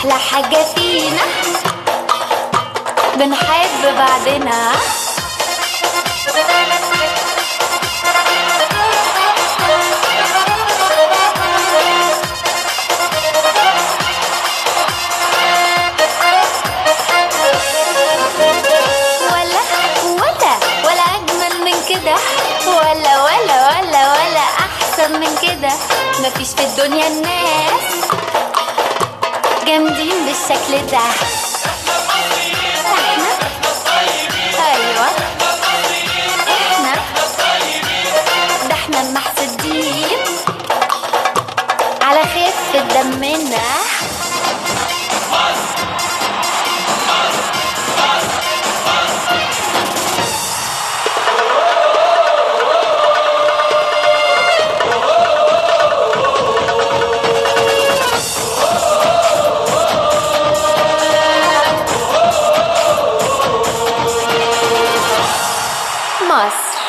احلى حاجة فينا بنحب بعضنا ولا ولا ولا اجمل من كده ولا ولا ولا ولا احسن من كده مفيش في الدنيا الناس جامدين بالشكل ده احنا ايوه احنا ده احنا المحسودين على خفة دمنا مصر